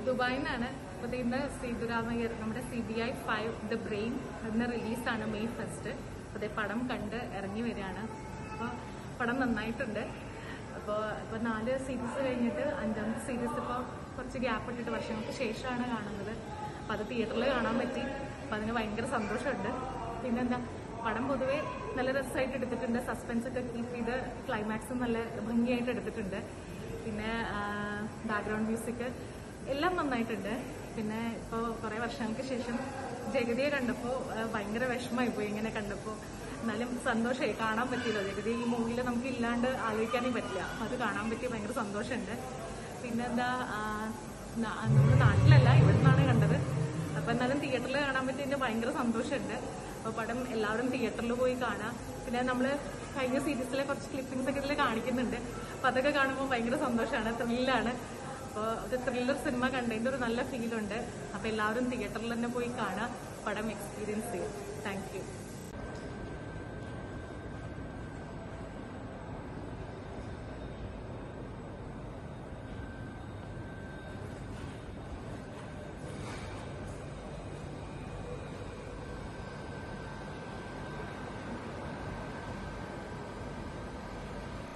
ദുബായിൽ നിന്നാണ് അപ്പോൾ ഇന്ന് സീതുരാമയ്യർ നമ്മുടെ C B I five the brain ഇന്ന് റിലീസാണ് മെയ് ഫസ്റ്റ് അപ്പോൾ അതേ പടം കണ്ട് ഇറങ്ങി വരികയാണ് അപ്പോൾ പടം നന്നായിട്ടുണ്ട് അപ്പോൾ ഇപ്പോൾ നാല് സീരീസ് കഴിഞ്ഞിട്ട് അഞ്ചാമത്തെ സീരീസ് ഇപ്പോൾ കുറച്ച് ഗ്യാപ്പ് ഇട്ടിട്ട് വർഷങ്ങൾക്ക് ശേഷമാണ് കാണുന്നത് അപ്പോൾ അത് തിയേറ്ററിൽ കാണാൻ പറ്റി അപ്പോൾ അതിന് ഭയങ്കര സന്തോഷമുണ്ട് പിന്നെന്താ പടം പൊതുവെ നല്ല രസമായിട്ട് എടുത്തിട്ടുണ്ട് സസ്പെൻസ് ഒക്കെ കീപ്പ് ചെയ്ത് ക്ലൈമാക്സും നല്ല ഭംഗിയായിട്ട് എടുത്തിട്ടുണ്ട് പിന്നെ ബാക്ക്ഗ്രൗണ്ട് മ്യൂസിക് എല്ലാം നന്നായിട്ടുണ്ട് പിന്നെ ഇപ്പോൾ കുറേ വർഷങ്ങൾക്ക് ശേഷം ജഗതിയെ കണ്ടപ്പോൾ ഭയങ്കര വിഷമമായി പോയി ഇങ്ങനെ കണ്ടപ്പോൾ എന്നാലും സന്തോഷമായി കാണാൻ പറ്റിയല്ലോ ജഗതി ഈ മൂവിയിൽ നമുക്ക് ഇല്ലാണ്ട് ആലോചിക്കാനേ പറ്റില്ല അപ്പം അത് കാണാൻ പറ്റിയ ഭയങ്കര സന്തോഷമുണ്ട് പിന്നെന്താ നമ്മുടെ നാട്ടിലല്ല ഇവിടെ നിന്നാണ് കണ്ടത് അപ്പം എന്നാലും തിയേറ്ററിൽ കാണാൻ പറ്റിയതിൻ്റെ ഭയങ്കര സന്തോഷമുണ്ട് അപ്പോൾ പടം എല്ലാവരും തിയേറ്ററിൽ പോയി കാണാം പിന്നെ നമ്മൾ കഴിഞ്ഞ സീരീസിലെ കുറച്ച് ക്ലിപ്പിംഗ്സ് ഒക്കെ ഇതിൽ കാണിക്കുന്നുണ്ട് അപ്പോൾ അതൊക്കെ കാണുമ്പോൾ ഭയങ്കര സന്തോഷമാണ് ത്രില്ലാണ് അപ്പോൾ ഒരു ത്രില്ലർ സിനിമ കണ്ടതിൻ്റെ ഒരു നല്ല ഫീലുണ്ട് അപ്പോൾ എല്ലാവരും തിയേറ്ററിൽ തന്നെ പോയി കാണാം പടം എക്സ്പീരിയൻസ് ചെയ്യും താങ്ക് യു